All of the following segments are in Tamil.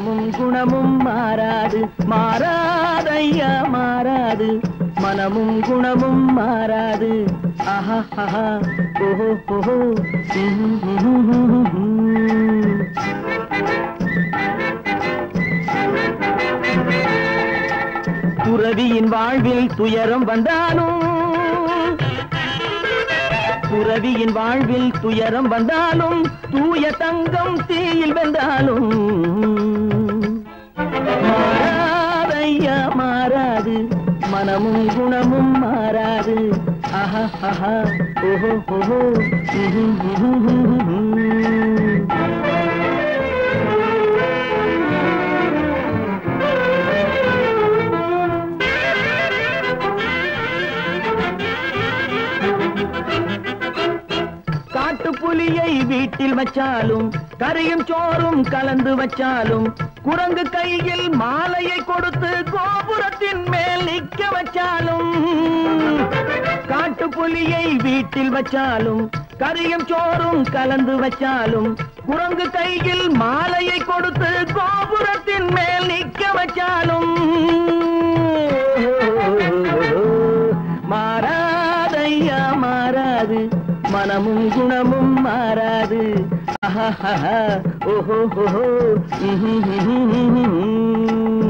மனமும் குணமும் மாறாது மாறாதையா மாறாது மனமும் குணமும் மாறாது ஆஹா ஆஹா ஓஹோ ஓஹோ ம்ஹும், ம்ஹும், ம்ஹும், ம்ஹும். துறவியின் வாழ்வில் துயரம் வந்தாலும் துறவியின் வாழ்வில் துயரம் வந்தாலும் தூய தங்கம் தீயில் வென்றாலும் மாறாதையா மாறாது மனமும் குணமும் மாறாது ஆஹா ஆஹா ஓஹோ ஓஹோ ம்ஹும், ம்ஹும், ம்ஹும், ம்ஹும். காட்டுப்புலியை வீட்டில் வச்சாலும் கரையும் சோறும் கலந்து வச்சாலும் குரங்கு கையில் மாலையை கொடுத்து கோபுரத்தின் மேல் நிக்க வச்சாலும் காட்டுப்புலியை வீட்டில் வச்சாலும் கரியும் சோறும் கலந்து வச்சாலும் குரங்கு கையில் மாலையை கொடுத்து கோபுரத்தின் மேல் நிக்க வச்சாலும் மாறாதையா மாறாது மனமும் குணமும் மாறாது ஆஹாஹா, ஓஹோ ஓஹோ ம்ஹும், ம்ஹும், ம்ஹும்.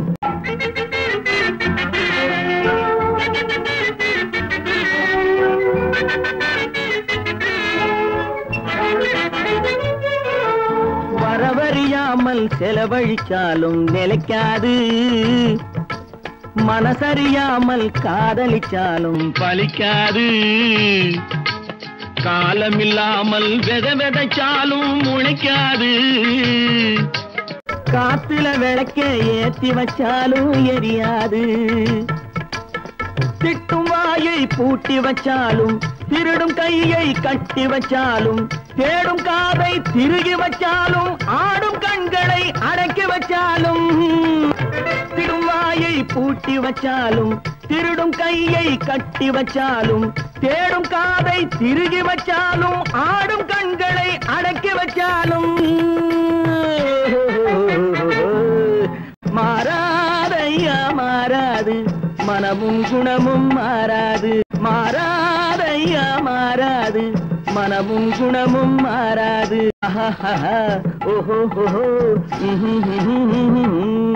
வரவறியாமல் செலவழிச்சாலும் நிலைக்காது மனசறியாமல் காதலிச்சாலும் பலிக்காது காலமில்லாமல் வித விதைச்சாலும் முளைக்காது காத்துல விளக்க ஏத்தி வச்சாலும் எரியாது திட்டும் வாயை பூட்டி வச்சாலும் திருடும் கையை கட்டி வச்சாலும் தேடும் காதை திருகி வச்சாலும் ஆடும் கண்களை அடக்கி வச்சாலும் திடும் வாயை பூட்டி வச்சாலும் திருடும் கையை கட்டி வச்சாலும் தேடும் காதை திருகி வச்சாலும் ஆடும் கண்களை அடக்கி வச்சாலும் மாறாதையா மாறாது மனமும் குணமும் மாறாது மாறாதையா மாறாது மனமும் குணமும் மாறாது ஆஹா ஓஹோ ஓஹோ ம்ஹும், ம்ஹும், ம்ஹும், ம்ஹும்.